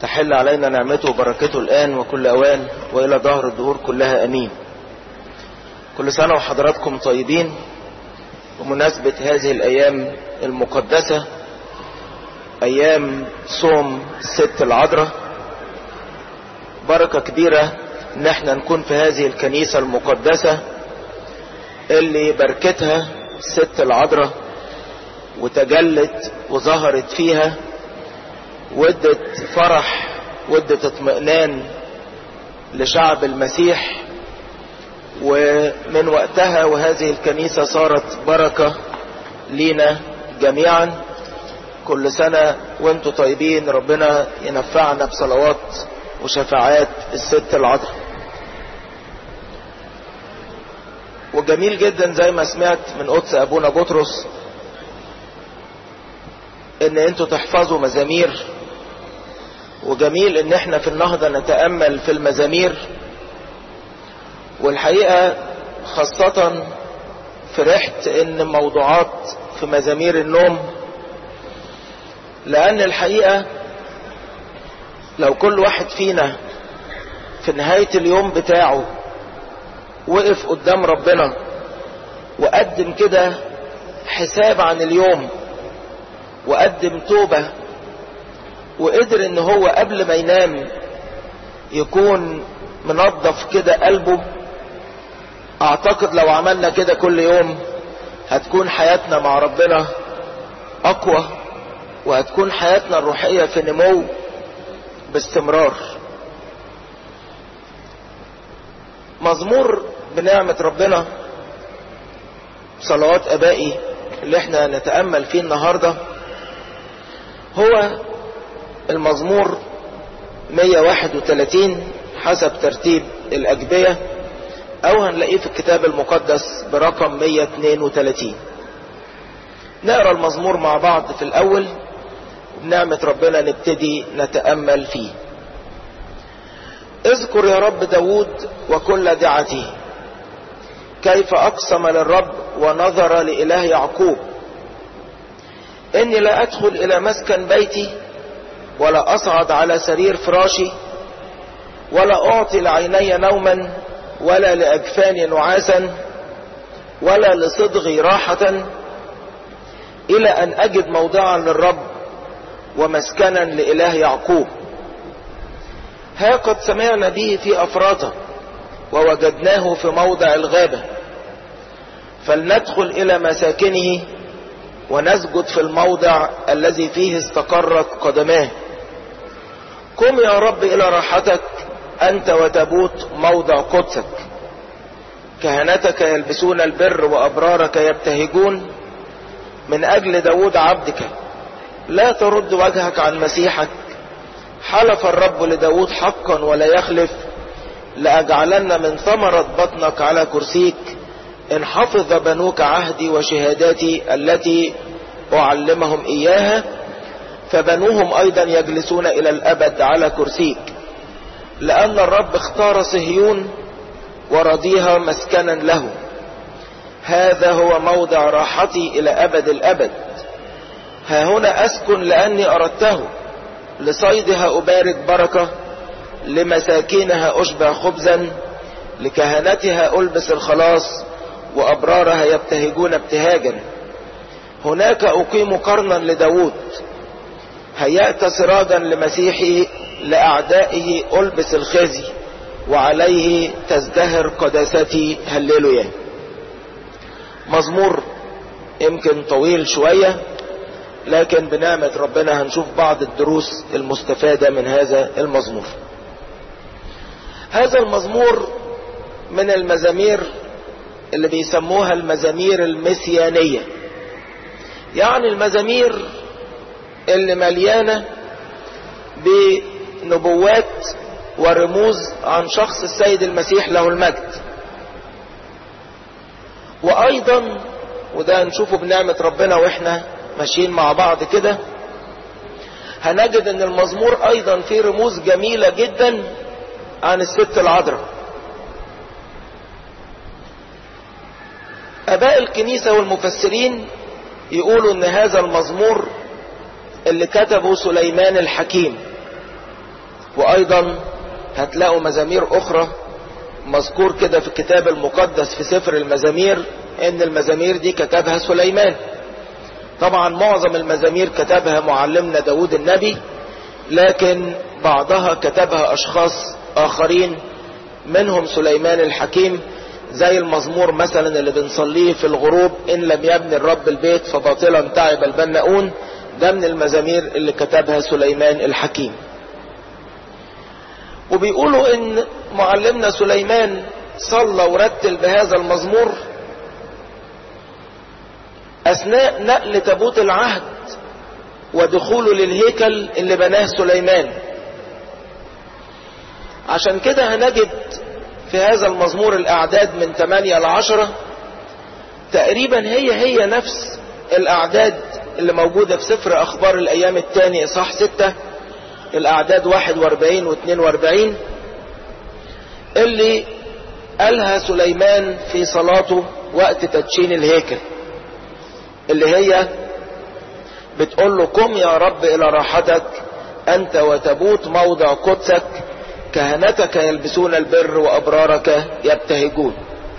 تحل علينا نعمته وبركته الآن وكل أوان وإلى ظهر الدهور كلها أمين كل سنة وحضراتكم طيبين بمناسبة هذه الأيام المقدسة أيام صوم الست العذراء بركة كبيرة ان احنا نكون في هذه الكنيسة المقدسة اللي بركتها الست العذراء وتجلت وظهرت فيها وادت فرح وادت اطمئنان لشعب المسيح ومن وقتها وهذه الكنيسة صارت بركة لينا جميعا كل سنة وانتم طيبين ربنا ينفعنا بصلوات وشفاعات الست العذراء وجميل جدا زي ما سمعت من قدس ابونا بطرس ان انتوا تحفظوا مزامير وجميل ان احنا في النهضة نتأمل في المزامير والحقيقة خاصة فرحت ان موضوعات في مزامير النوم لان الحقيقة لو كل واحد فينا في نهاية اليوم بتاعه وقف قدام ربنا وقدم كده حساب عن اليوم وقدم توبة وقدر ان هو قبل ما ينام يكون منظف كده قلبه اعتقد لو عملنا كده كل يوم هتكون حياتنا مع ربنا اقوى وهتكون حياتنا الروحية في نمو باستمرار مزمور بنعمة ربنا صلوات ابائي اللي احنا نتأمل فيه النهاردة هو المزمور 131 حسب ترتيب الاجبية او هنلاقيه في الكتاب المقدس برقم 132 نقرا المزمور مع بعض في الاول بنعمة ربنا نبتدي نتأمل فيه اذكر يا رب داود وكل دعته كيف اقسم للرب ونظر لإله يعقوب اني لا ادخل الى مسكن بيتي ولا اصعد على سرير فراشي ولا اعطي لعيني نوما ولا لاجفاني نعاسا ولا لصدغي راحة الى ان اجد موضعا للرب ومسكنا لإله يعقوب ها قد سمعنا به في أفراطة ووجدناه في موضع الغابة فلندخل إلى مساكنه ونسجد في الموضع الذي فيه استقرت قدماه قم يا رب إلى راحتك أنت وتبوت موضع قدسك كهنتك يلبسون البر وأبرارك يبتهجون من أجل داود عبدك لا ترد وجهك عن مسيحك حلف الرب لداود حقا ولا يخلف لأجعلن من ثمرة بطنك على كرسيك إن حفظ بنوك عهدي وشهاداتي التي أعلمهم إياها فبنوهم أيضا يجلسون إلى الأبد على كرسيك لأن الرب اختار صهيون ورضيها مسكنا له هذا هو موضع راحتي إلى أبد الأبد ها هنا أسكن لأني أردته لصيدها أبارك بركة لمساكينها أشبع خبزا لكهنتها ألبس الخلاص وأبرارها يبتهجون ابتهاجا هناك أقيم قرنا لداود هيأت سراجا لمسيحه لأعدائه ألبس الخزي وعليه تزدهر قداستي هللويا مزمور يمكن طويل شوية لكن بنعمة ربنا هنشوف بعض الدروس المستفادة من هذا المزمور هذا المزمور من المزامير اللي بيسموها المزامير المسيانية يعني المزامير اللي مليانة بنبوات ورموز عن شخص السيد المسيح له المجد وايضا وده نشوفه بنعمة ربنا واحنا ماشيين مع بعض كده هنجد ان المزمور ايضا فيه رموز جميلة جدا عن الست العذراء اباء الكنيسة والمفسرين يقولوا ان هذا المزمور اللي كتبه سليمان الحكيم وايضا هتلاقوا مزامير اخرى مذكور كده في الكتاب المقدس في سفر المزامير ان المزامير دي كتبها سليمان طبعا معظم المزامير كتبها معلمنا داود النبي لكن بعضها كتبها اشخاص اخرين منهم سليمان الحكيم زي المزمور مثلا اللي بنصليه في الغروب ان لم يبني الرب البيت فباطلا تعب البناؤون ده من المزامير اللي كتبها سليمان الحكيم وبيقولوا ان معلمنا سليمان صلى ورتل بهذا المزمور اثناء نقل تابوت العهد ودخوله للهيكل اللي بناه سليمان عشان كده هنجد في هذا المزمور الاعداد من 8 ل 10 تقريبا هي هي نفس الاعداد اللي موجودة في سفر اخبار الايام الثاني اصحاح 6 الاعداد 41 و 42 اللي قالها سليمان في صلاته وقت تدشين الهيكل اللي هي بتقول له قم يا رب الى راحتك انت وتبوت موضع قدسك كهنتك يلبسون البر وابرارك يبتهجون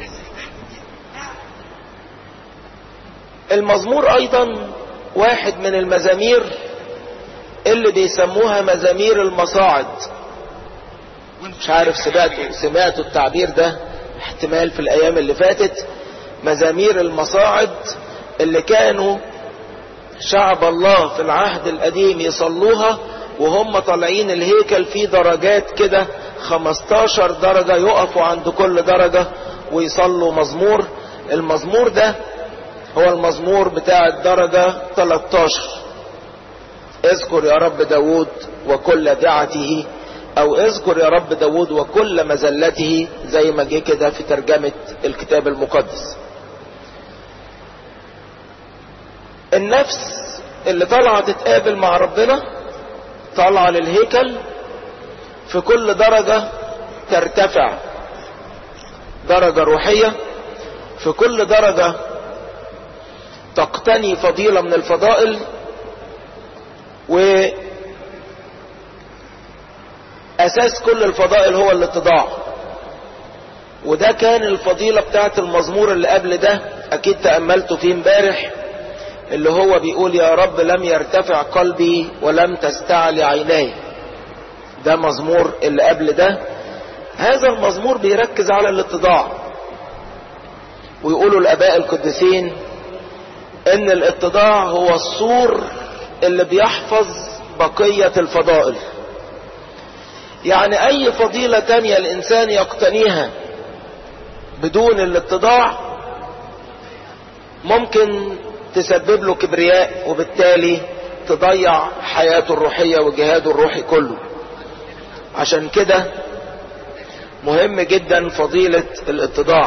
المزمور ايضا واحد من المزامير اللي بيسموها مزامير المصاعد مش عارف سمعتوا سمعتوا التعبير ده احتمال في الايام اللي فاتت مزامير المصاعد اللي كانوا شعب الله في العهد القديم يصلوها وهم طالعين الهيكل في درجات كده 15 درجة يقفوا عند كل درجة ويصلوا مزمور المزمور ده هو المزمور بتاع الدرجة 13 اذكر يا رب داود وكل دعته او اذكر يا رب داود وكل مزلته زي ما جه كده في ترجمة الكتاب المقدس النفس اللي طالعة تتقابل مع ربنا طالعة للهيكل في كل درجة ترتفع درجة روحية في كل درجة تقتني فضيلة من الفضائل و اساس كل الفضائل هو الاتضاع وده كان الفضيلة بتاعت المزمور اللي قبل ده اكيد تأملتوا فيه امبارح اللي هو بيقول يا رب لم يرتفع قلبي ولم تستعلي عيناي ده مزمور اللي قبل ده هذا المزمور بيركز على الاتضاع ويقولوا الاباء القديسين ان الاتضاع هو السور اللي بيحفظ بقية الفضائل يعني اي فضيلة تانية الانسان يقتنيها بدون الاتضاع ممكن تسبب له كبرياء وبالتالي تضيع حياته الروحية وجهاده الروحي كله عشان كده مهم جدا فضيلة الاتضاع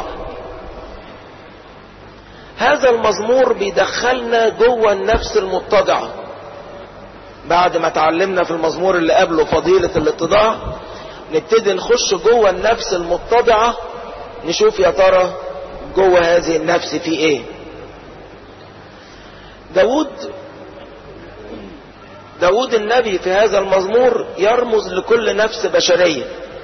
هذا المزمور بيدخلنا جوه النفس المتضعة بعد ما تعلمنا في المزمور اللي قبله فضيلة الاتضاع نبتدي نخش جوه النفس المتضعة نشوف يا ترى جوه هذه النفس في ايه داود داود النبي في هذا المزمور يرمز لكل نفس بشرية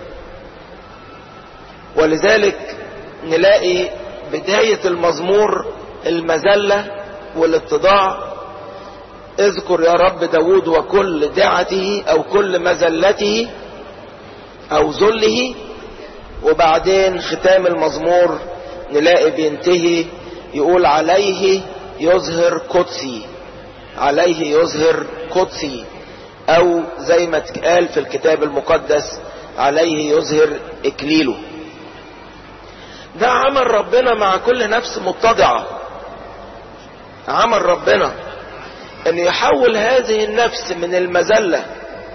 ولذلك نلاقي بداية المزمور المذلة والاتضاع اذكر يا رب داود وكل دعته او كل مذلته او ذله وبعدين ختام المزمور نلاقي بينتهي يقول عليه يظهر قدسي عليه يظهر قدسي او زي ما اتقال في الكتاب المقدس عليه يظهر اكليله ده عمل ربنا مع كل نفس متضعة عمل ربنا ان يحول هذه النفس من المذلة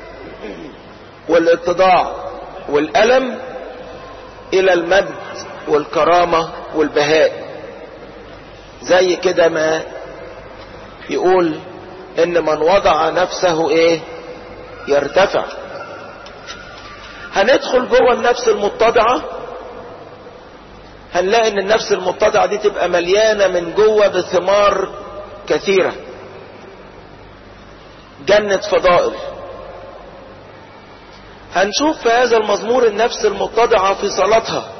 والاتضاع والألم الى المجد والكرامة والبهاء زي كده ما يقول ان من وضع نفسه ايه يرتفع هندخل جوه النفس المتضعة هنلاقي ان النفس المتضعة دي تبقى مليانة من جوه بثمار كثيرة جنة فضائل هنشوف في هذا المزمور النفس المتضعة في صلاتها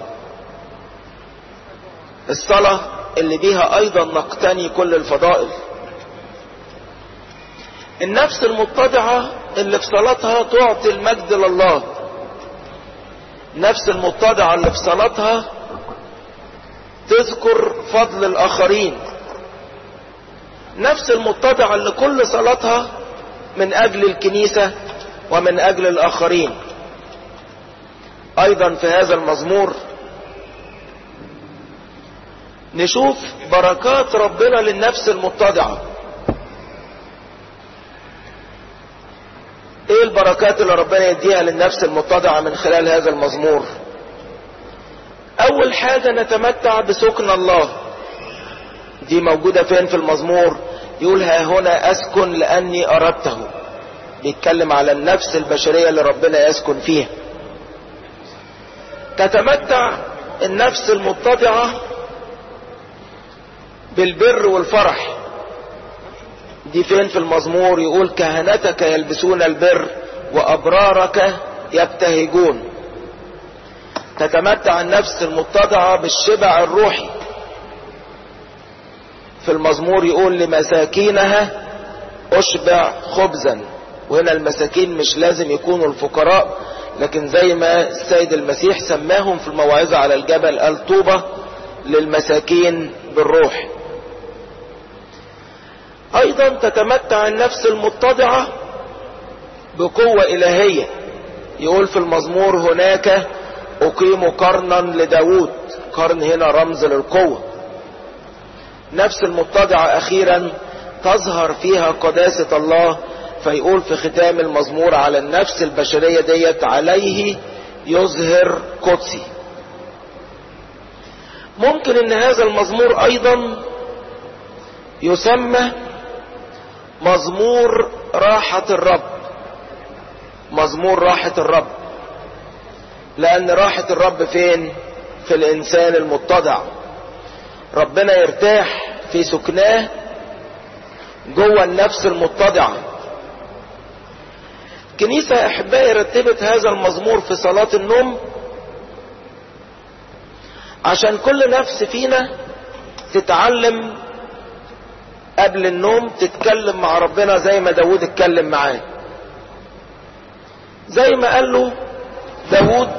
الصلاة اللي بيها ايضا نقتني كل الفضائل النفس المتضعة اللي في صلاتها تعطي المجد لله النفس المتضعة اللي في صلاتها تذكر فضل الاخرين نفس المتضعة اللي كل صلاتها من اجل الكنيسة ومن اجل الاخرين ايضا في هذا المزمور نشوف بركات ربنا للنفس المتضعة ايه البركات اللي ربنا يديها للنفس المتضعة من خلال هذا المزمور اول حاجة نتمتع بسكن الله دي موجودة فين في المزمور يقول ها هنا اسكن لاني اردته بيتكلم على النفس البشرية اللي ربنا يسكن فيها تتمتع النفس المتضعة بالبر والفرح دي فين في المزمور يقول كهنتك يلبسون البر وابرارك يبتهجون تتمتع النفس المتضعة بالشبع الروحي في المزمور يقول لمساكينها اشبع خبزا وهنا المساكين مش لازم يكونوا الفقراء لكن زي ما السيد المسيح سماهم في الموعظة على الجبل قال طوبة للمساكين بالروح ايضا تتمتع النفس المتضعة بقوة الهية يقول في المزمور هناك اقيم قرنا لداود قرن هنا رمز للقوة نفس المتضعة اخيرا تظهر فيها قداسة الله فيقول في ختام المزمور على النفس البشرية ديت عليه يظهر قدسي ممكن ان هذا المزمور ايضا يسمى مزمور راحة الرب مزمور راحة الرب لان راحة الرب فين في الانسان المتضع ربنا يرتاح في سكناه جوه النفس المتضعة كنيسة احبائي رتبت هذا المزمور في صلاة النوم عشان كل نفس فينا تتعلم قبل النوم تتكلم مع ربنا زي ما داود اتكلم معاه زي ما قال له داود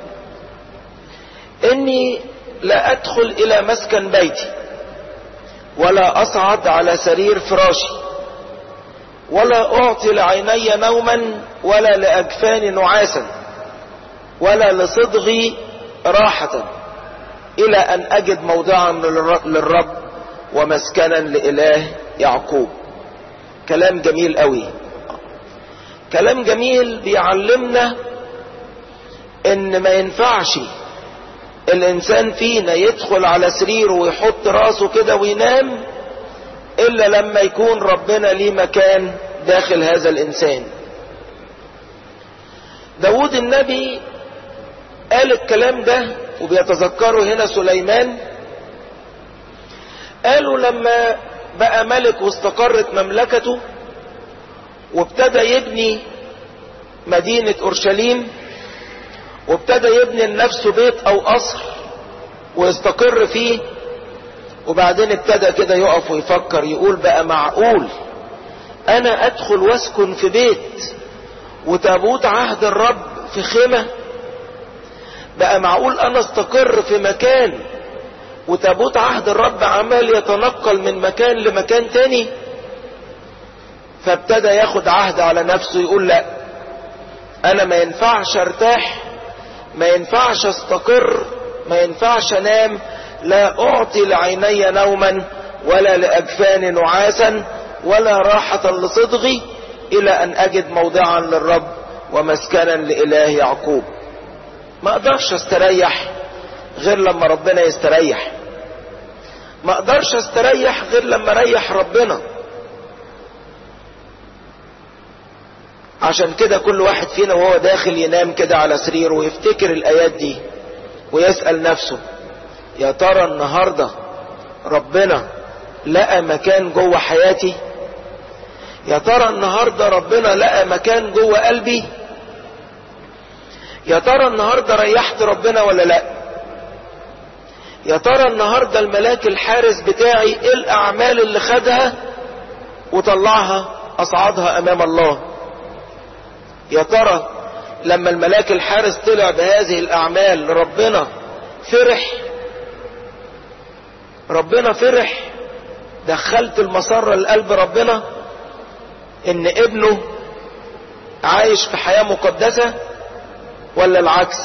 اني لا ادخل الى مسكن بيتي ولا اصعد على سرير فراشي ولا اعطي لعيني نوما ولا لاجفاني نعاسا ولا لصدغي راحة الى ان اجد موضعا للرب ومسكنا لإله يعقوب كلام جميل قوي كلام جميل بيعلمنا ان ما ينفعش الانسان فينا يدخل على سريره ويحط راسه كده وينام الا لما يكون ربنا ليه مكان داخل هذا الانسان داود النبي قال الكلام ده وبيتذكره هنا سليمان قالوا لما بقى ملك واستقرت مملكته وابتدى يبني مدينة اورشليم وابتدى يبني لنفسه بيت او قصر ويستقر فيه وبعدين ابتدى كده يقف ويفكر يقول بقى معقول انا ادخل واسكن في بيت وتابوت عهد الرب في خيمة بقى معقول انا استقر في مكان وتابوت عهد الرب عمال يتنقل من مكان لمكان تاني فابتدى ياخد عهد على نفسه يقول لا انا ما ينفعش ارتاح ما ينفعش استقر ما ينفعش انام لا اعطي لعيني نوما ولا لاجفاني نعاسا ولا راحة لصدغي الى ان اجد موضعا للرب ومسكنا لاله يعقوب ما اقدرش استريح غير لما ربنا يستريح ما اقدرش استريح غير لما اريح ربنا عشان كده كل واحد فينا وهو داخل ينام كده على سريره ويفتكر الايات دي ويسأل نفسه يا ترى النهاردة ربنا لقى مكان جوه حياتي يا ترى النهاردة ربنا لقى مكان جوه قلبي يا ترى النهاردة ريحت ربنا ولا لا يا ترى النهاردة الملاك الحارس بتاعي ايه الاعمال اللي خدها وطلعها اصعدها امام الله يا ترى لما الملاك الحارس طلع بهذه الاعمال ربنا فرح ربنا فرح دخلت المسرة لقلب ربنا ان ابنه عايش في حياة مقدسة ولا العكس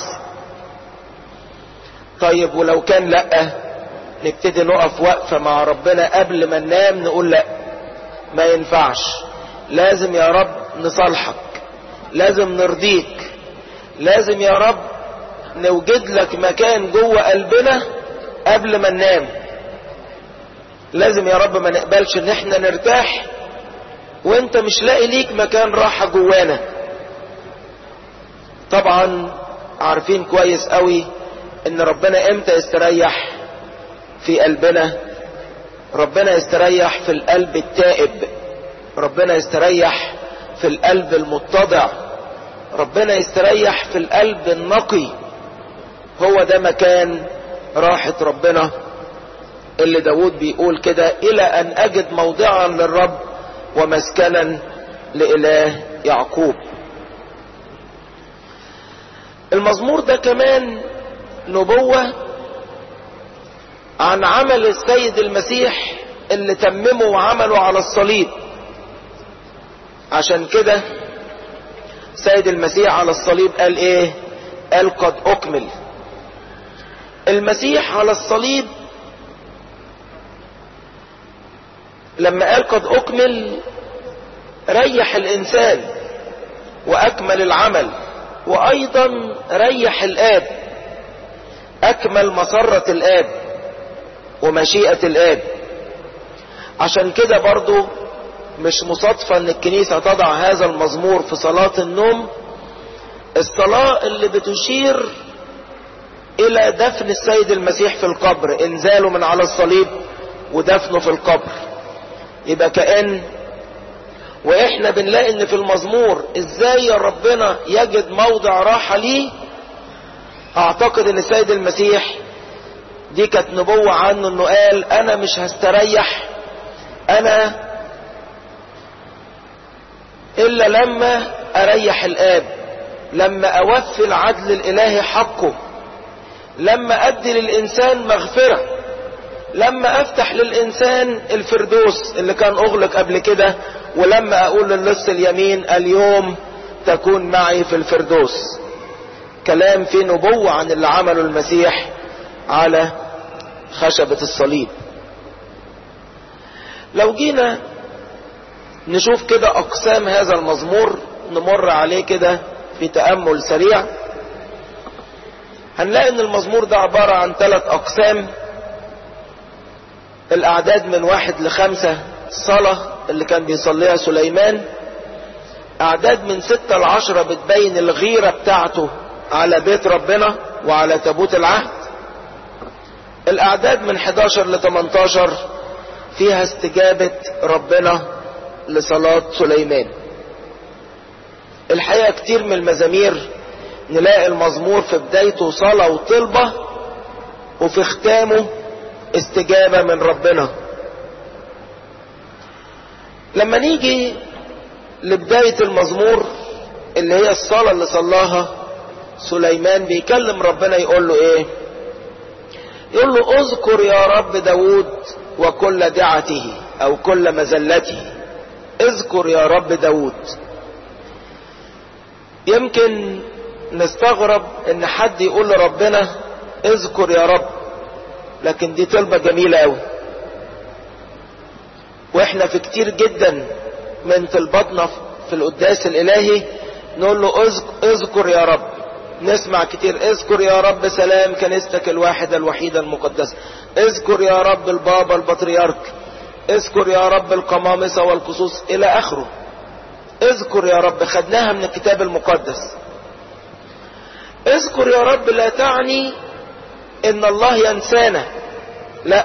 طيب ولو كان لا نبتدي نقف وقفة مع ربنا قبل ما ننام نقول لا ما ينفعش لازم يا رب نصالحك لازم نرضيك لازم يا رب نوجد لك مكان جوه قلبنا قبل ما ننام لازم يا رب ما نقبلش ان احنا نرتاح وانت مش لاقي ليك مكان راحة جوانا طبعا عارفين كويس قوي ان ربنا امتى يستريح في قلبنا ربنا يستريح في القلب التائب ربنا يستريح في القلب المتضع ربنا يستريح في القلب النقي هو ده مكان راحة ربنا اللي داود بيقول كده الى ان اجد موضعا للرب ومسكنا لإله يعقوب المزمور ده كمان نبوة عن عمل السيد المسيح اللي تممه وعمله على الصليب عشان كده سيد المسيح على الصليب قال ايه قال قد اكمل المسيح على الصليب لما قال قد اكمل ريح الانسان واكمل العمل وايضا ريح الاب اكمل مسرة الاب ومشيئة الاب عشان كده برضو مش مصادفة ان الكنيسة تضع هذا المزمور في صلاة النوم الصلاة اللي بتشير الى دفن السيد المسيح في القبر انزاله من على الصليب ودفنه في القبر يبقى كأن واحنا بنلاقي ان في المزمور ازاي يا ربنا يجد موضع راحة ليه اعتقد ان السيد المسيح دي كانت نبوة عنه انه قال انا مش هستريح انا الا لما اريح الاب لما اوفي العدل الالهي حقه لما ادي للانسان مغفره لما افتح للانسان الفردوس اللي كان اغلق قبل كده ولما اقول للص اليمين اليوم تكون معي في الفردوس كلام فيه نبوة عن اللي عمله المسيح على خشبة الصليب لو جينا نشوف كده اقسام هذا المزمور نمر عليه كده في تأمل سريع هنلاقي ان المزمور ده عبارة عن ثلاث اقسام الاعداد من واحد لخمسة صلاة اللي كان بيصليها سليمان اعداد من ستة لعشرة بتبين الغيرة بتاعته على بيت ربنا وعلى تابوت العهد الاعداد من 11 ل 18 فيها استجابة ربنا لصلاة سليمان الحقيقة كتير من المزامير نلاقي المزمور في بدايته صلاة وطلبة وفي ختامه استجابة من ربنا لما نيجي لبداية المزمور اللي هي الصلاة اللي صلاها سليمان بيكلم ربنا يقول له ايه يقول له اذكر يا رب داود وكل دعته او كل مزلته اذكر يا رب داود يمكن نستغرب ان حد يقول لربنا اذكر يا رب لكن دي طلبة جميلة قوي واحنا في كتير جدا من طلباتنا في القداس الالهي نقول له اذكر يا رب نسمع كتير اذكر يا رب سلام كنيستك الواحدة الوحيدة المقدسة اذكر يا رب البابا البطريرك اذكر يا رب القمامسة والقصوص الى اخره اذكر يا رب خدناها من الكتاب المقدس اذكر يا رب لا تعني ان الله ينسانا لا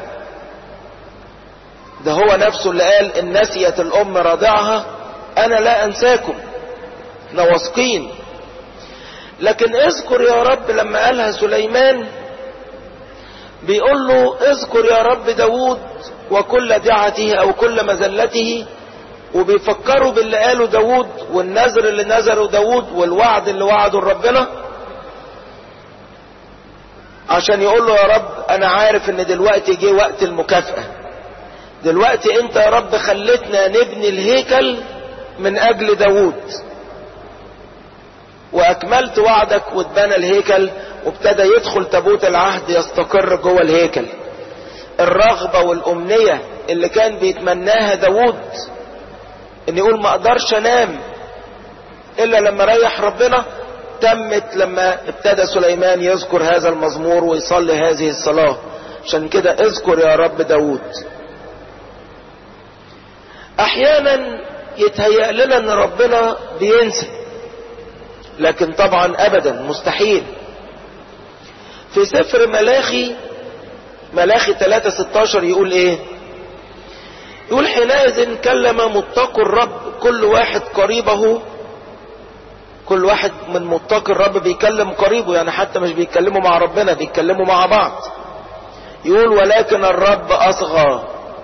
ده هو نفسه اللي قال ان نسيت الام رضعها انا لا انساكم احنا واثقين لكن اذكر يا رب لما قالها سليمان بيقول له اذكر يا رب داود وكل دعته او كل مزلته وبيفكروا باللي قاله داود والنذر اللي نذره داود والوعد اللي وعده ربنا عشان يقول له يا رب انا عارف ان دلوقتي جه وقت المكافأة دلوقتي انت يا رب خلتنا نبني الهيكل من اجل داود واكملت وعدك واتبنى الهيكل وابتدى يدخل تابوت العهد يستقر جوه الهيكل الرغبة والامنية اللي كان بيتمناها داود ان يقول ما اقدرش انام الا لما ريح ربنا تمت لما ابتدى سليمان يذكر هذا المزمور ويصلي هذه الصلاة عشان كده اذكر يا رب داود احيانا يتهيأ لنا ان ربنا بينسى لكن طبعا ابدا مستحيل في سفر ملاخي ملاخي 3 16 يقول ايه يقول حينئذ كلم متقوا الرب كل واحد قريبه كل واحد من متقي الرب بيكلم قريبه يعني حتى مش بيتكلموا مع ربنا بيتكلموا مع بعض يقول ولكن الرب اصغى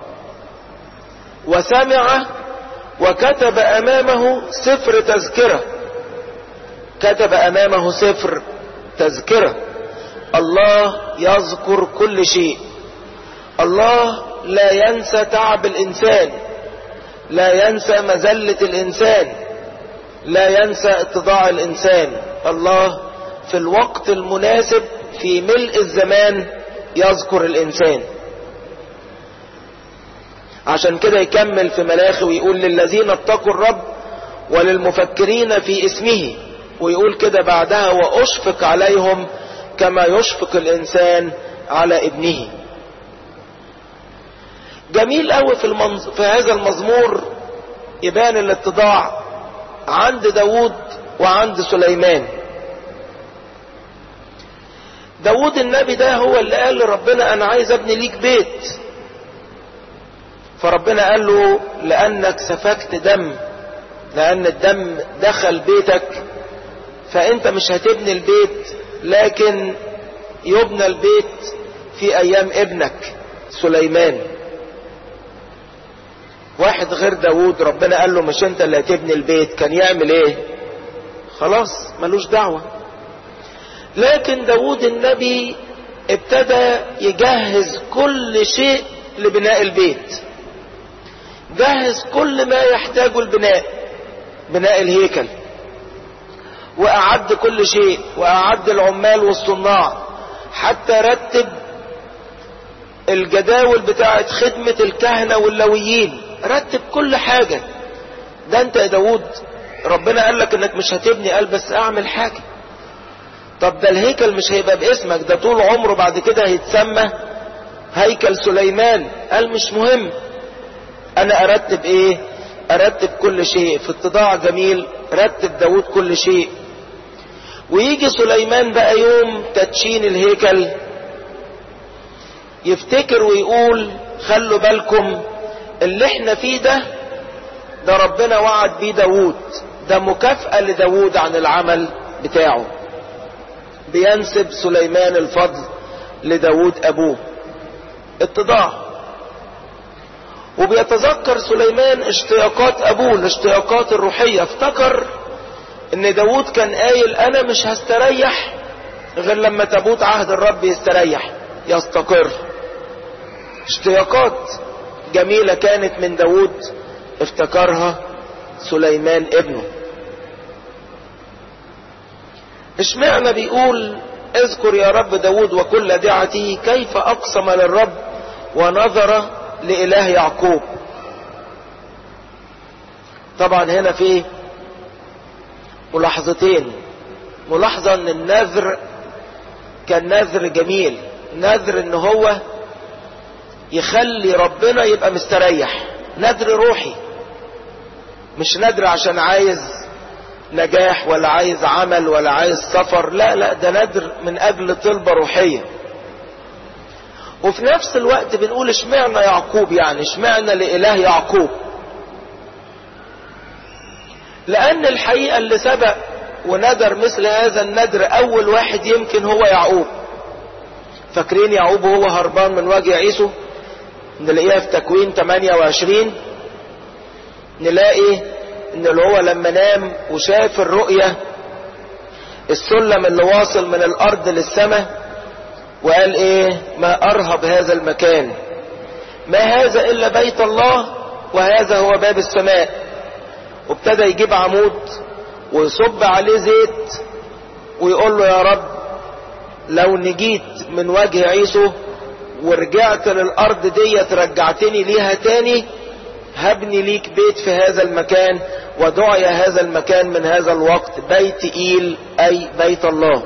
وسمع وكتب امامه سفر تذكرة كتب امامه سفر تذكرة الله يذكر كل شيء الله لا ينسى تعب الانسان لا ينسى مذلة الانسان لا ينسى اتضاع الانسان الله في الوقت المناسب في ملء الزمان يذكر الانسان عشان كده يكمل في ملاخي ويقول للذين اتقوا الرب وللمفكرين في اسمه ويقول كده بعدها واشفق عليهم كما يشفق الانسان على ابنه جميل قوي في, المنظ... في هذا المزمور يبان الاتضاع عند داود وعند سليمان داود النبي ده هو اللي قال لربنا انا عايز ابني ليك بيت فربنا قال له لانك سفكت دم لان الدم دخل بيتك فانت مش هتبني البيت لكن يبنى البيت في ايام ابنك سليمان واحد غير داود ربنا قال له مش انت اللي هتبني البيت كان يعمل ايه خلاص ملوش دعوة لكن داود النبي ابتدى يجهز كل شيء لبناء البيت جهز كل ما يحتاجه البناء بناء الهيكل واعد كل شيء واعد العمال والصناع حتى رتب الجداول بتاعت خدمة الكهنة واللويين رتب كل حاجة ده انت يا داود ربنا قال لك انك مش هتبني قال بس اعمل حاجة طب ده الهيكل مش هيبقى باسمك ده طول عمره بعد كده هيتسمى هيكل سليمان قال مش مهم انا ارتب ايه ارتب كل شيء في اتضاع جميل رتب داود كل شيء ويجي سليمان بقى يوم تدشين الهيكل يفتكر ويقول خلوا بالكم اللي احنا فيه ده ده ربنا وعد بيه داود ده مكافأة لداود عن العمل بتاعه بينسب سليمان الفضل لداود ابوه اتضاع وبيتذكر سليمان اشتياقات ابوه الاشتياقات الروحية افتكر ان داود كان قايل انا مش هستريح غير لما تابوت عهد الرب يستريح يستقر اشتياقات جميلة كانت من داود افتكرها سليمان ابنه اشمعنى بيقول اذكر يا رب داود وكل دعته كيف اقسم للرب ونظر لإله يعقوب طبعا هنا في ملاحظتين ملاحظة ان النذر كان نذر جميل نذر ان هو يخلي ربنا يبقى مستريح نذر روحي مش نذر عشان عايز نجاح ولا عايز عمل ولا عايز سفر لا لا ده نذر من اجل طلبة روحية وفي نفس الوقت بنقول اشمعنى يعقوب يعني اشمعنى لإله يعقوب لأن الحقيقة اللي سبق وندر مثل هذا الندر اول واحد يمكن هو يعقوب فاكرين يعقوب وهو هربان من وجه عيسو نلاقيها في تكوين 28 نلاقي ان اللي هو لما نام وشاف الرؤية السلم اللي واصل من الارض للسماء وقال ايه ما ارهب هذا المكان ما هذا الا بيت الله وهذا هو باب السماء وابتدى يجيب عمود ويصب عليه زيت ويقول له يا رب لو نجيت من وجه عيسو ورجعت للارض ديت رجعتني ليها تاني هبني ليك بيت في هذا المكان ودعي هذا المكان من هذا الوقت بيت ايل اي بيت الله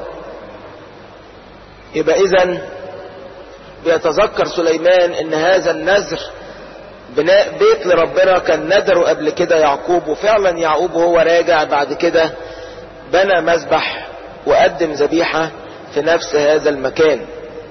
يبقى اذا بيتذكر سليمان ان هذا النذر بناء بيت لربنا كان ندره قبل كده يعقوب وفعلا يعقوب وهو راجع بعد كده بنى مذبح وقدم ذبيحة في نفس هذا المكان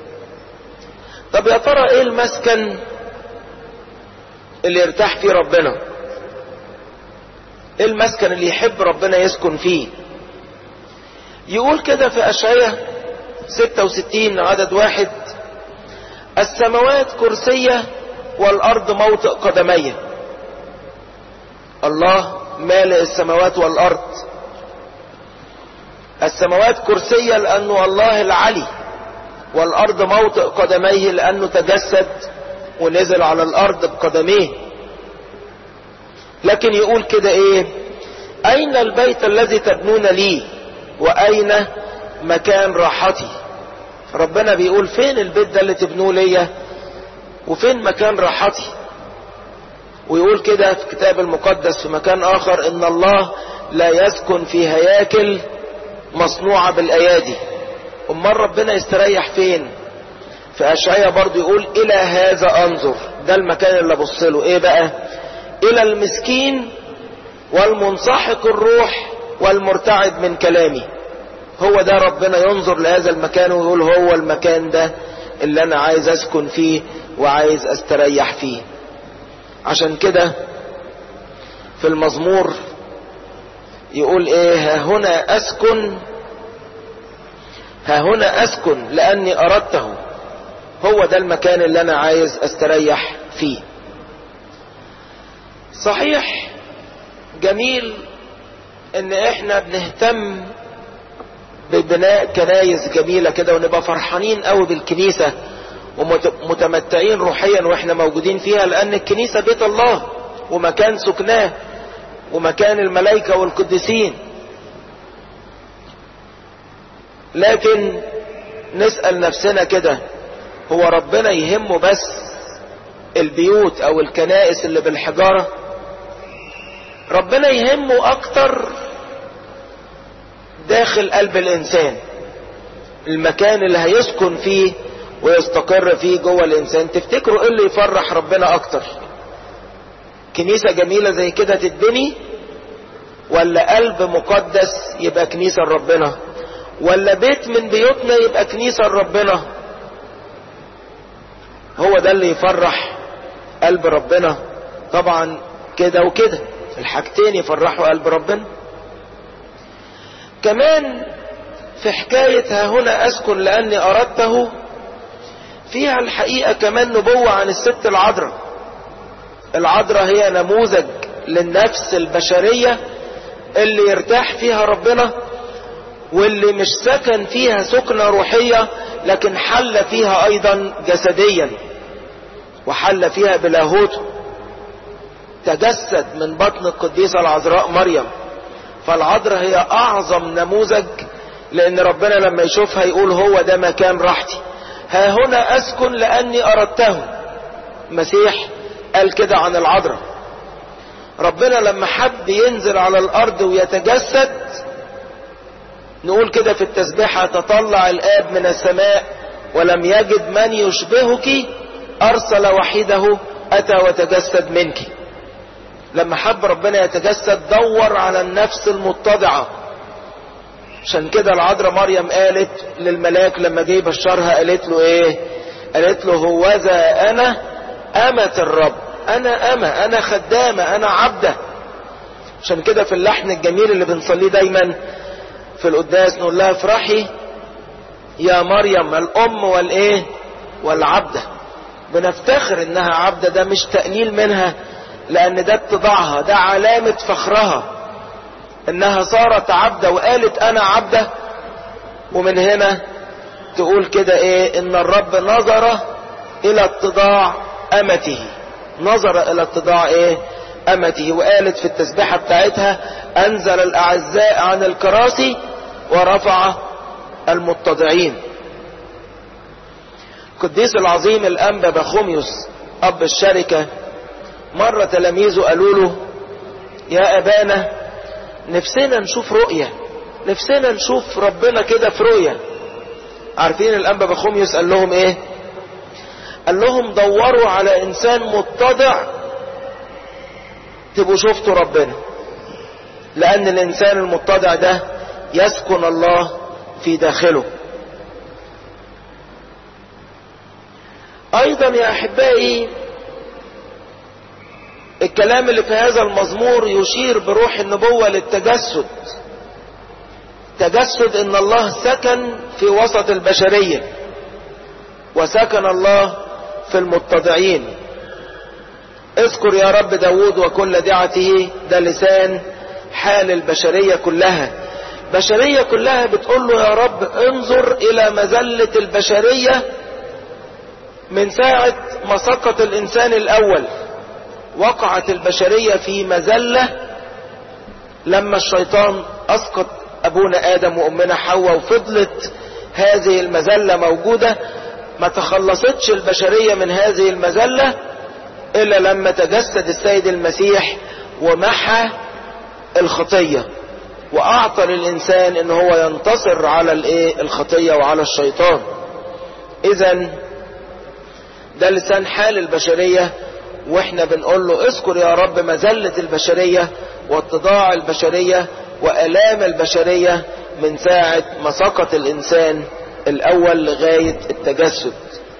طب يا ترى ايه المسكن اللي يرتاح فيه ربنا ايه المسكن اللي يحب ربنا يسكن فيه يقول كده في اشعياء 66 عدد واحد السماوات كرسية والارض موطئ قدمي الله مالئ السماوات والارض السماوات كرسية لانه الله العلي والارض موطئ قدميه لانه تجسد ونزل على الارض بقدميه لكن يقول كده ايه اين البيت الذي تبنون لي واين مكان راحتي ربنا بيقول فين البيت ده اللي تبنوه ليا وفين مكان راحتي ويقول كده في الكتاب المقدس في مكان اخر ان الله لا يسكن في هياكل مصنوعة بالايادي امال ربنا يستريح فين في اشعياء برضو يقول الى هذا انظر ده المكان اللي ابص له ايه بقى الى المسكين والمنسحق الروح والمرتعد من كلامي هو ده ربنا ينظر لهذا المكان ويقول هو المكان ده اللي انا عايز اسكن فيه وعايز استريح فيه عشان كده في المزمور يقول ايه ها هنا اسكن ها هنا اسكن لاني اردته هو ده المكان اللي انا عايز استريح فيه صحيح جميل ان احنا بنهتم ببناء كنايس جميلة كده ونبقى فرحانين قوي بالكنيسة ومتمتعين روحيا واحنا موجودين فيها لان الكنيسة بيت الله ومكان سكناه ومكان الملائكة والقديسين لكن نسأل نفسنا كده هو ربنا يهمه بس البيوت او الكنائس اللي بالحجارة ربنا يهمه اكتر داخل قلب الانسان المكان اللي هيسكن فيه ويستقر فيه جوه الانسان تفتكروا ايه اللي يفرح ربنا اكتر كنيسة جميلة زي كده تتبني ولا قلب مقدس يبقى كنيسة لربنا ولا بيت من بيوتنا يبقى كنيسة لربنا هو ده اللي يفرح قلب ربنا طبعا كده وكده الحاجتين يفرحوا قلب ربنا كمان في حكاية ها هنا أسكن لأني أردته فيها الحقيقة كمان نبوة عن الست العذراء العذراء هي نموذج للنفس البشرية اللي يرتاح فيها ربنا واللي مش سكن فيها سكنة روحية لكن حل فيها أيضا جسديا وحل فيها بلاهوته تجسد من بطن القديسة العذراء مريم فالعذراء هي اعظم نموذج لان ربنا لما يشوفها يقول هو ده مكان راحتي ها هنا اسكن لاني اردته مسيح قال كده عن العذراء ربنا لما حب ينزل على الارض ويتجسد نقول كده في التسبيحة تطلع الاب من السماء ولم يجد من يشبهك ارسل وحيده اتى وتجسد منك لما حب ربنا يتجسد دور على النفس المتضعة عشان كده العذراء مريم قالت للملاك لما جه بشرها قالت له ايه قالت له هوذا انا امة الرب انا امة انا خدامة انا عبدة عشان كده في اللحن الجميل اللي بنصليه دايما في القداس نقول لها افرحي يا مريم الام والايه والعبدة بنفتخر انها عبدة ده مش تقليل منها لان ده اتضاعها ده علامة فخرها انها صارت عبدة وقالت انا عبدة ومن هنا تقول كده ايه ان الرب نظر الى اتضاع امته نظر الى اتضاع ايه امته وقالت في التسبيحة بتاعتها انزل الاعزاء عن الكراسي ورفع المتضعين القديس العظيم الانبا بخوميوس اب الشركة مرة تلاميذه قالوا له يا ابانا نفسنا نشوف رؤية نفسنا نشوف ربنا كده في رؤية عارفين الانبا بخوميوس قال لهم ايه قال لهم دوروا على انسان متضع تبقوا شفتوا ربنا لان الانسان المتضع ده يسكن الله في داخله ايضا يا احبائي الكلام اللي في هذا المزمور يشير بروح النبوة للتجسد تجسد ان الله سكن في وسط البشرية وسكن الله في المتضعين اذكر يا رب داود وكل دعته ده لسان حال البشرية كلها بشرية كلها بتقول له يا رب انظر الى مزلة البشرية من ساعة ما سقط الانسان الاول وقعت البشرية في مزلة لما الشيطان اسقط ابونا ادم وامنا حواء وفضلت هذه المزلة موجودة ما تخلصتش البشرية من هذه المزلة الا لما تجسد السيد المسيح ومحى الخطية واعطى للانسان ان هو ينتصر على الايه الخطية وعلى الشيطان اذا ده لسان حال البشرية واحنا بنقول له اذكر يا رب مزلة البشرية واتضاع البشرية والام البشرية من ساعة ما سقط الانسان الاول لغاية التجسد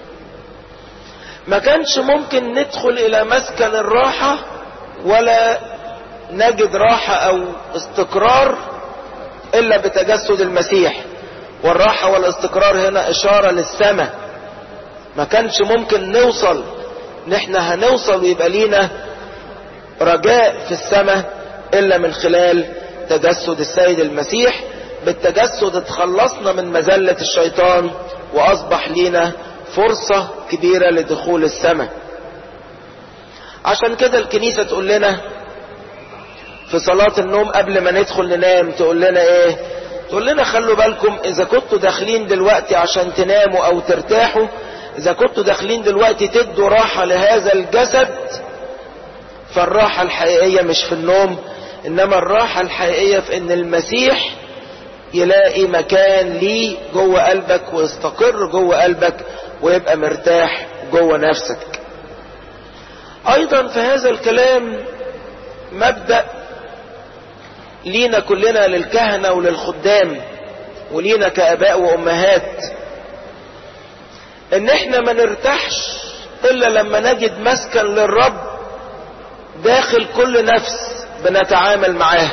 ما كانش ممكن ندخل الى مسكن الراحة ولا نجد راحة او استقرار الا بتجسد المسيح والراحة والاستقرار هنا اشارة للسماء ما كانش ممكن نوصل نحن هنوصل ويبقى لينا رجاء في السماء الا من خلال تجسد السيد المسيح بالتجسد اتخلصنا من مزلة الشيطان واصبح لينا فرصة كبيرة لدخول السماء عشان كده الكنيسة تقول لنا في صلاة النوم قبل ما ندخل ننام تقول لنا ايه تقول لنا خلوا بالكم اذا كنتوا داخلين دلوقتي عشان تناموا او ترتاحوا اذا كنتوا داخلين دلوقتي تدوا راحة لهذا الجسد فالراحة الحقيقية مش في النوم انما الراحة الحقيقية في ان المسيح يلاقي مكان ليه جوه قلبك ويستقر جوه قلبك ويبقى مرتاح جوه نفسك ايضا في هذا الكلام مبدأ لينا كلنا للكهنة وللخدام ولينا كاباء وامهات ان احنا ما نرتاحش الا لما نجد مسكن للرب داخل كل نفس بنتعامل معاها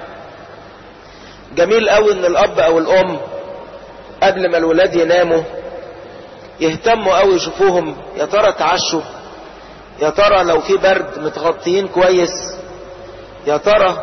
جميل قوي ان الاب او الام قبل ما الولاد يناموا يهتموا قوي يشوفوهم يا ترى اتعشوا يا ترى لو في برد متغطيين كويس يا ترى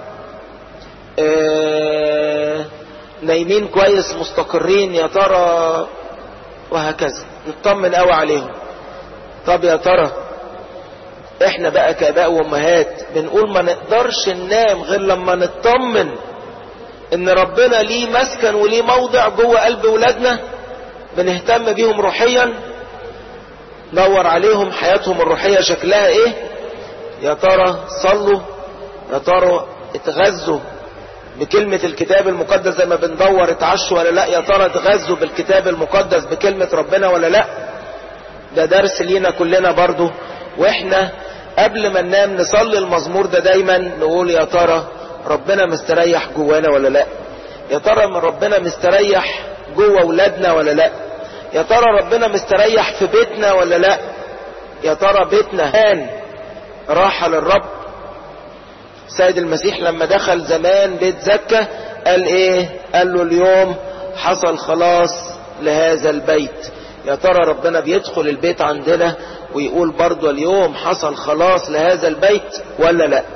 اه نايمين كويس مستقرين يا ترى وهكذا نطمن قوي عليهم طب يا ترى احنا بقى كاباء وامهات بنقول ما نقدرش ننام غير لما نطمن ان ربنا ليه مسكن وليه موضع جوه قلب ولادنا بنهتم بيهم روحيا ندور عليهم حياتهم الروحية شكلها ايه يا ترى صلوا يا ترى اتغذوا بكلمة الكتاب المقدس زي ما بندور اتعشوا ولا لا يا ترى اتغذوا بالكتاب المقدس بكلمة ربنا ولا لا ده درس لينا كلنا برضو واحنا قبل ما ننام نصلي المزمور ده دايما نقول يا ترى ربنا مستريح جوانا ولا لا يا ترى من ربنا مستريح جوه اولادنا ولا لا يا ترى ربنا مستريح في بيتنا ولا لا يا ترى بيتنا كان راحة للرب سيد المسيح لما دخل زمان بيت زكا قال ايه قال له اليوم حصل خلاص لهذا البيت يا ترى ربنا بيدخل البيت عندنا ويقول برضو اليوم حصل خلاص لهذا البيت ولا لا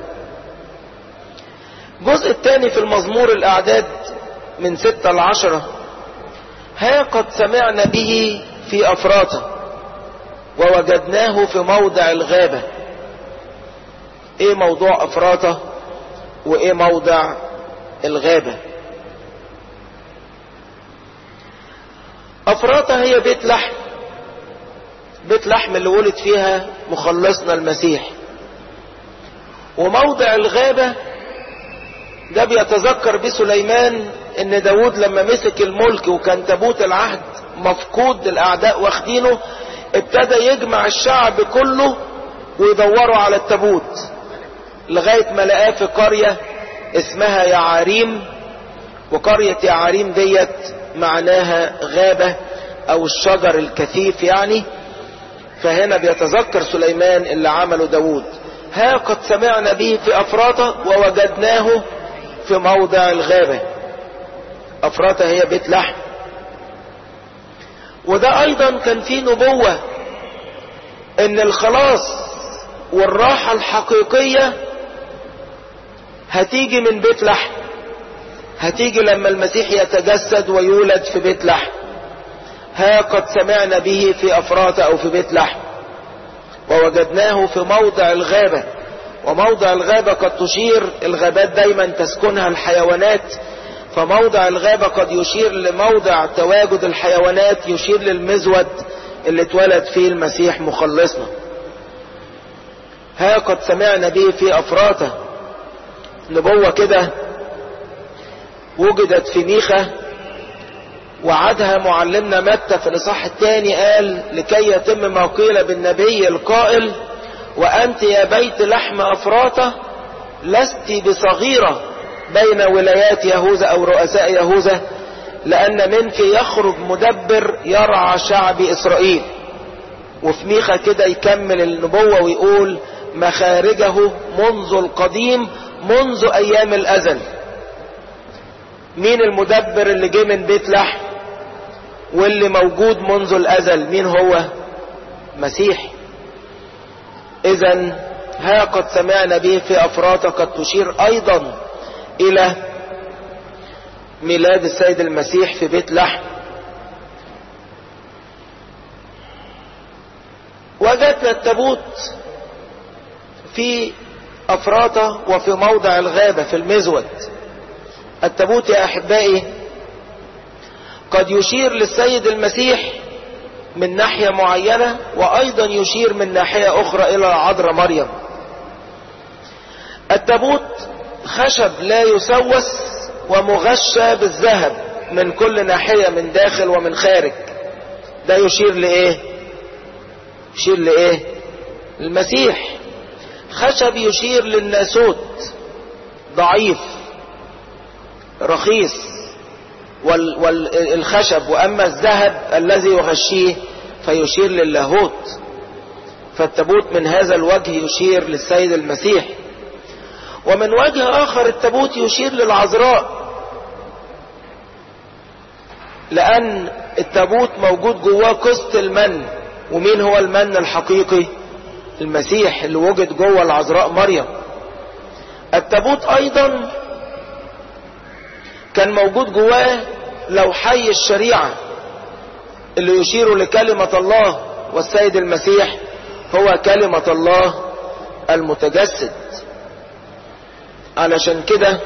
الجزء الثاني في المزمور الاعداد من ستة لعشرة ها قد سمعنا به في افراطه ووجدناه في موضع الغابة ايه موضوع افراطه وايه موضع الغابة افراطه هي بيت لحم بيت لحم اللي ولد فيها مخلصنا المسيح وموضع الغابة ده بيتذكر بسليمان ان داود لما مسك الملك وكان تابوت العهد مفقود الاعداء واخدينه ابتدى يجمع الشعب كله ويدوروا على التابوت لغاية ما لقاه في قرية اسمها يعاريم وقرية يعاريم ديت معناها غابة او الشجر الكثيف يعني فهنا بيتذكر سليمان اللي عمله داود ها قد سمعنا به في افراطه ووجدناه في موضع الغابة افراطه هي بيت لحم وده ايضا كان فيه نبوة ان الخلاص والراحة الحقيقية هتيجي من بيت لحم هتيجي لما المسيح يتجسد ويولد في بيت لحم ها قد سمعنا به في افراط او في بيت لحم ووجدناه في موضع الغابة وموضع الغابة قد تشير الغابات دايما تسكنها الحيوانات فموضع الغابة قد يشير لموضع تواجد الحيوانات يشير للمزود اللي اتولد فيه المسيح مخلصنا ها قد سمعنا به في افراطه نبوة كده وجدت في ميخا وعدها معلمنا متى في الاصحاح الثاني قال لكي يتم ما قيل بالنبي القائل وانت يا بيت لحم افراطه لست بصغيره بين ولايات يهوذا او رؤساء يهوذا لان منك يخرج مدبر يرعى شعب اسرائيل وفي ميخا كده يكمل النبوة ويقول مخارجه منذ القديم منذ ايام الازل مين المدبر اللي جه من بيت لحم واللي موجود منذ الازل مين هو مسيح اذا ها قد سمعنا به في افراط قد تشير ايضا الى ميلاد السيد المسيح في بيت لحم وجدنا التابوت في افراطة وفي موضع الغابة في المزود التابوت يا احبائي قد يشير للسيد المسيح من ناحية معينة وايضا يشير من ناحية اخرى الى العذراء مريم التابوت خشب لا يسوس ومغشى بالذهب من كل ناحية من داخل ومن خارج ده يشير لايه يشير لايه المسيح خشب يشير للناسوت ضعيف رخيص والخشب وال واما الذهب الذي يغشيه فيشير للاهوت فالتابوت من هذا الوجه يشير للسيد المسيح ومن وجه اخر التابوت يشير للعذراء لان التابوت موجود جواه قسط المن ومين هو المن الحقيقي المسيح اللي وجد جوه العذراء مريم التابوت ايضا كان موجود جواه لوحي الشريعة اللي يشير لكلمة الله والسيد المسيح هو كلمة الله المتجسد علشان كده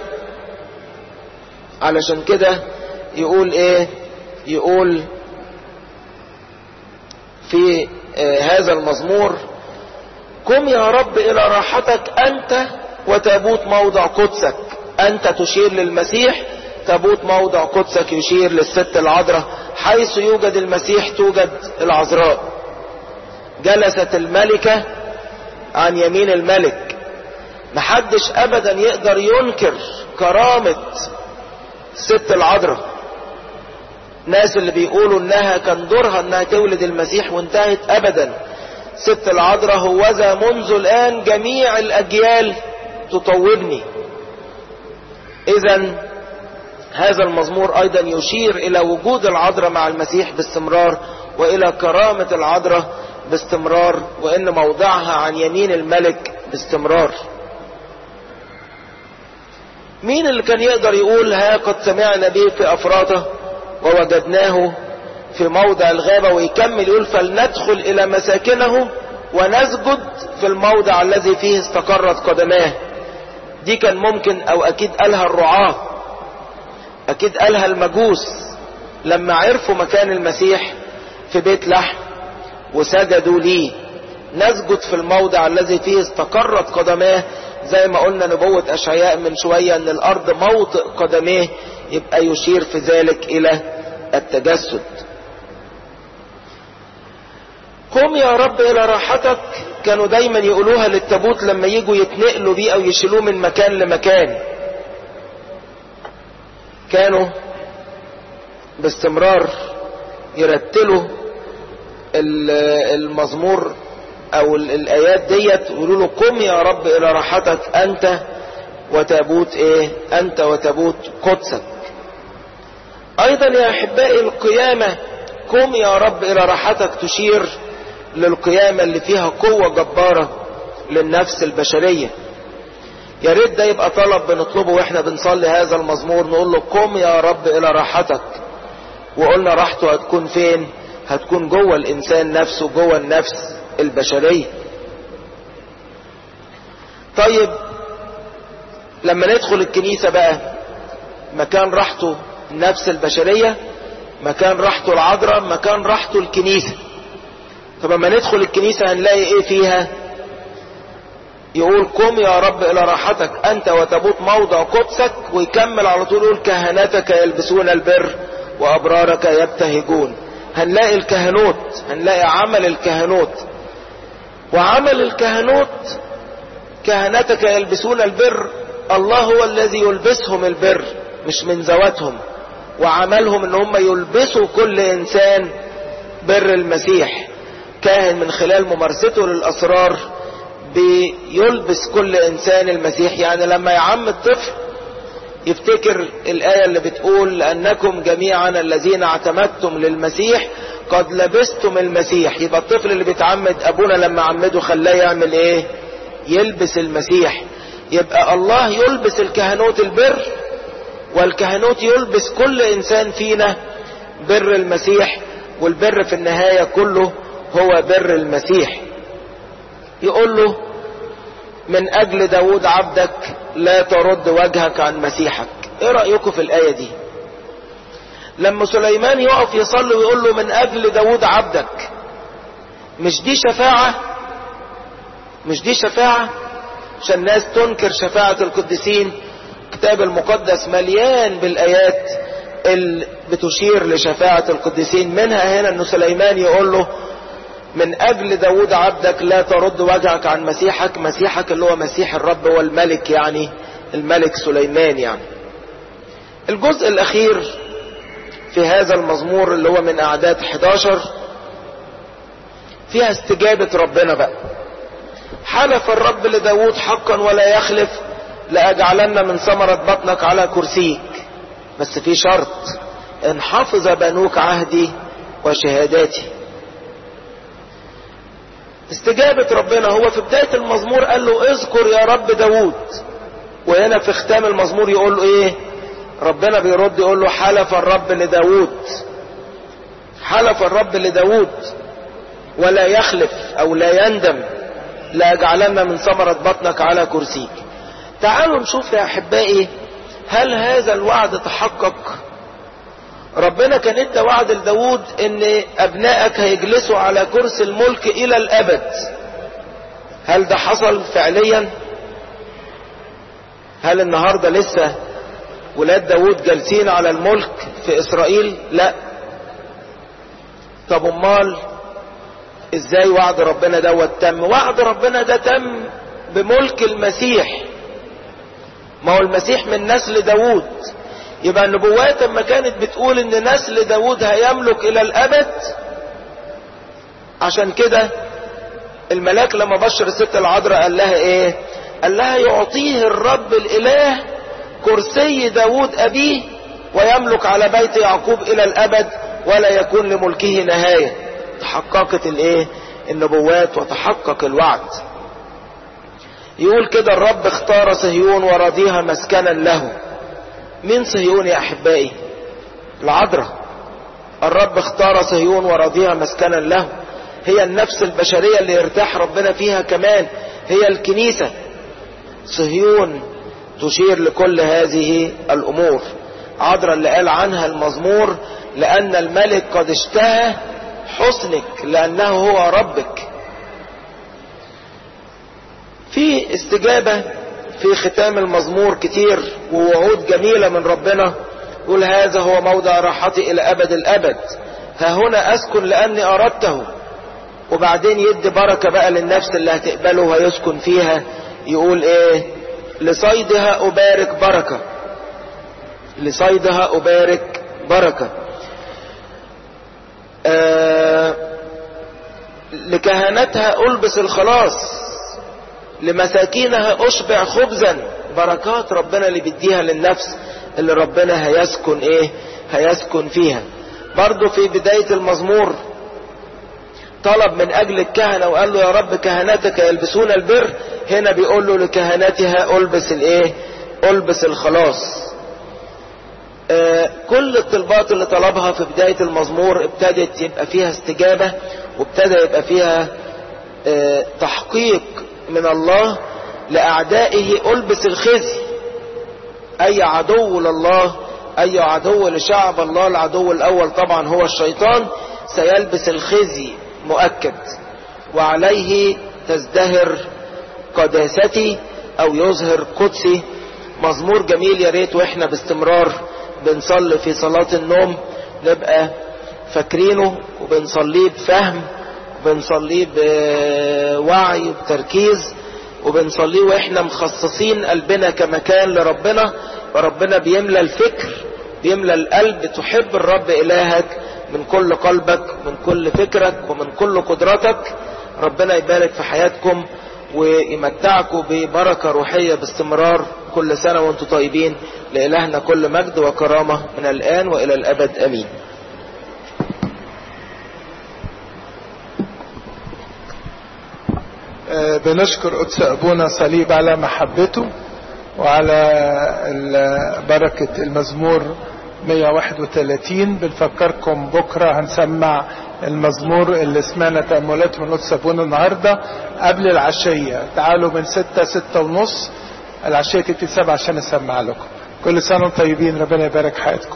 علشان كده يقول ايه يقول في آه هذا المزمور قم يا رب الى راحتك انت وتابوت موضع قدسك انت تشير للمسيح تابوت موضع قدسك يشير للست العذراء حيث يوجد المسيح توجد العذراء جلست الملكة عن يمين الملك محدش ابدا يقدر ينكر كرامة ست العذراء ناس اللي بيقولوا انها كان دورها انها تولد المسيح وانتهت ابدا ست العذراء هوذا منذ الان جميع الاجيال تطوبني اذا هذا المزمور ايضا يشير الى وجود العذراء مع المسيح باستمرار والى كرامة العذراء باستمرار وان موضعها عن يمين الملك باستمرار مين اللي كان يقدر يقول ها قد سمعنا به في افراطه ووجدناه في موضع الغابة ويكمل يقول فلندخل الى مساكنه ونسجد في الموضع الذي فيه استقرت قدماه دي كان ممكن او اكيد قالها الرعاة اكيد قالها المجوس لما عرفوا مكان المسيح في بيت لحم وسجدوا ليه نسجد في الموضع الذي فيه استقرت قدماه زي ما قلنا نبوة اشعياء من شوية ان الارض موطئ قدميه يبقى يشير في ذلك الى التجسد قم يا رب الى راحتك كانوا دايما يقولوها للتابوت لما يجوا يتنقلوا بيه او يشيلوه من مكان لمكان كانوا باستمرار يرتلوا المزمور او الايات ديت يقولوا له قم يا رب الى راحتك انت وتابوت ايه انت وتابوت قدسك ايضا يا احبائي القيامة قم يا رب الى راحتك تشير للقيامة اللي فيها قوة جبارة للنفس البشرية يا ريت ده يبقى طلب بنطلبه واحنا بنصلي هذا المزمور نقول له قم يا رب الى راحتك وقلنا راحته هتكون فين هتكون جوه الانسان نفسه جوه النفس البشرية طيب لما ندخل الكنيسة بقى مكان راحته النفس البشرية مكان راحته العذراء مكان راحته الكنيسة طب لما ندخل الكنيسة هنلاقي ايه فيها يقول قم يا رب الى راحتك انت وتبوت موضع قدسك ويكمل على طول يقول كهنتك يلبسون البر وابرارك يبتهجون هنلاقي الكهنوت هنلاقي عمل الكهنوت وعمل الكهنوت كهنتك يلبسون البر الله هو الذي يلبسهم البر مش من ذواتهم وعملهم ان هم يلبسوا كل انسان بر المسيح كاهن من خلال ممارسته للاسرار بيلبس كل انسان المسيح يعني لما يعم الطفل يفتكر الآية اللي بتقول لأنكم جميعا الذين اعتمدتم للمسيح قد لبستم المسيح يبقى الطفل اللي بيتعمد أبونا لما عمده خلاه يعمل إيه يلبس المسيح يبقى الله يلبس الكهنوت البر والكهنوت يلبس كل إنسان فينا بر المسيح والبر في النهاية كله هو بر المسيح يقول له من أجل داود عبدك لا ترد وجهك عن مسيحك ايه رأيكم في الآية دي لما سليمان يقف يصلي ويقول له من أجل داود عبدك مش دي شفاعة مش دي شفاعة عشان الناس تنكر شفاعة القديسين الكتاب المقدس مليان بالآيات اللي بتشير لشفاعة القديسين منها هنا ان سليمان يقول له من اجل داود عبدك لا ترد وجهك عن مسيحك مسيحك اللي هو مسيح الرب والملك يعني الملك سليمان يعني الجزء الاخير في هذا المزمور اللي هو من اعداد 11 فيها استجابة ربنا بقى حلف الرب لداود حقا ولا يخلف لأجعلن من ثمرة بطنك على كرسيك بس في شرط ان حفظ بنوك عهدي وشهاداتي استجابة ربنا هو في بداية المزمور قال له اذكر يا رب داود وهنا في ختام المزمور يقول له ايه ربنا بيرد يقول له حلف الرب لداود حلف الرب لداود ولا يخلف او لا يندم لا يجعلن من ثمرة بطنك على كرسيك تعالوا نشوف يا احبائي هل هذا الوعد تحقق ربنا كان ادى وعد لداود ان ابنائك هيجلسوا على كرسي الملك الى الابد هل ده حصل فعليا هل النهاردة لسه ولاد داود جالسين على الملك في اسرائيل لا طب امال ازاي وعد ربنا دوت تم وعد ربنا ده تم بملك المسيح ما هو المسيح من نسل داود يبقى النبوات لما كانت بتقول ان نسل داود هيملك الى الابد عشان كده الملاك لما بشر الست العذراء قال لها ايه قال لها يعطيه الرب الاله كرسي داود ابيه ويملك على بيت يعقوب الى الابد ولا يكون لملكه نهاية تحققت الايه النبوات وتحقق الوعد يقول كده الرب اختار صهيون ورضيها مسكنا له مين صهيون يا احبائي العذراء الرب اختار صهيون ورضيها مسكنا له هي النفس البشرية اللي يرتاح ربنا فيها كمان هي الكنيسة صهيون تشير لكل هذه الامور عذراء اللي قال عنها المزمور لان الملك قد اشتهى حسنك لانه هو ربك في استجابة في ختام المزمور كتير ووعود جميلة من ربنا يقول هذا هو موضع راحتي الى ابد الابد ها هنا اسكن لاني اردته وبعدين يدي بركة بقى للنفس اللي هتقبله ويسكن فيها يقول ايه لصيدها ابارك بركة لصيدها ابارك بركة آه لكهنتها البس الخلاص لمساكينها اشبع خبزا بركات ربنا اللي بيديها للنفس اللي ربنا هيسكن ايه هيسكن فيها برضو في بداية المزمور طلب من اجل الكهنة وقال له يا رب كهنتك يلبسون البر هنا بيقول له لكهنتها البس الايه البس الخلاص آه كل الطلبات اللي طلبها في بداية المزمور ابتدت يبقى فيها استجابة وابتدى يبقى فيها آه تحقيق من الله لأعدائه ألبس الخزي أي عدو لله أي عدو لشعب الله العدو الأول طبعا هو الشيطان سيلبس الخزي مؤكد وعليه تزدهر قداستي أو يظهر قدسي مزمور جميل يا ريت واحنا باستمرار بنصلي في صلاة النوم نبقى فاكرينه وبنصليه بفهم وبنصليه بوعي بتركيز وبنصليه واحنا مخصصين قلبنا كمكان لربنا وربنا بيملى الفكر بيملى القلب تحب الرب إلهك من كل قلبك من كل فكرك ومن كل قدرتك ربنا يبارك في حياتكم ويمتعكم ببركة روحية باستمرار كل سنة وانتم طيبين لإلهنا كل مجد وكرامة من الآن وإلى الأبد أمين بنشكر قدس أبونا صليب على محبته وعلى بركة المزمور 131 بنفكركم بكرة هنسمع المزمور اللي سمعنا تأملات من قدس أبونا النهاردة قبل العشية تعالوا من ستة ستة ونص العشية تبتدي سبعة عشان نسمع لكم كل سنة وانتم طيبين ربنا يبارك حياتكم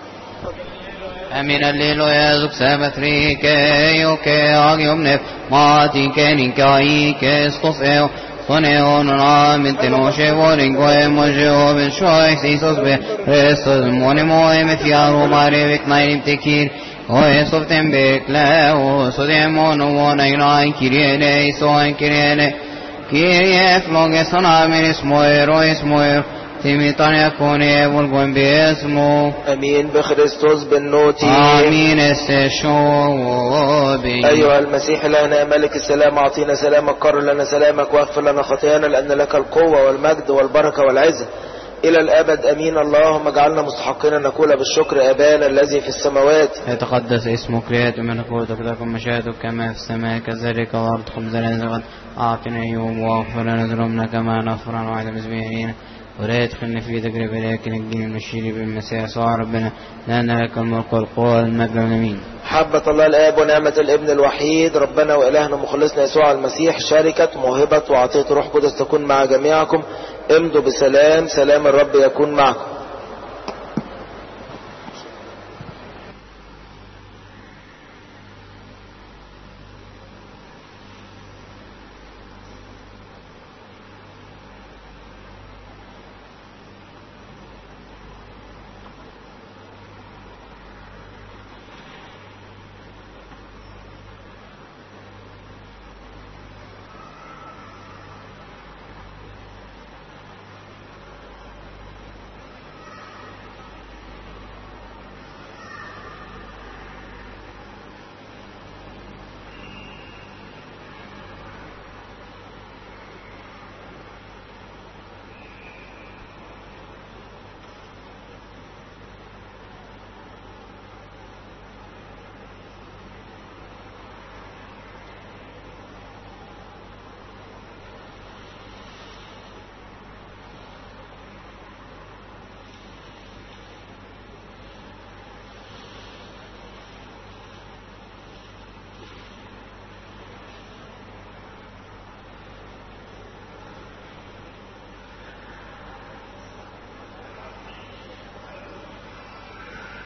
Amin alleluia succeba trike oke agium nef mati keninka ike stofeo soneo non amente no shevorin goe mojeo ben shoy sisos be restos monimo me fiaro mare vek nairim tekir oe softem bek la o sodemo no wona inai kiriene so kiriene kirie floge sonamis moero is moero تيميطان يكون يبلغون باسمه أمين بخريستوس بالنوتي آمين السشوبي أيها المسيح لنا ملك السلام أعطينا سلامك قرر لنا سلامك واغفر لنا خطايانا لأن لك القوة والمجد والبركة والعزة إلى الأبد أمين اللهم اجعلنا مستحقين أن نقول بالشكر أبانا الذي في السماوات يتقدس اسمك ليأتي ملكوتك لكم مشيئتك كما في السماء كذلك الأرض خبزنا رزقا أعطنا يوم واغفر لنا ذنوبنا كما نغفر عن واحد المسبحين ولا يدخلنا في تجربة لكن الدين المشير بالمسيح صار ربنا لأن لك الملك والقوة والمجد والأمين حبة الله الآب ونعمة الابن الوحيد ربنا وإلهنا مخلصنا يسوع المسيح شركة موهبة وعطية روح قدس تكون مع جميعكم امضوا بسلام سلام الرب يكون معكم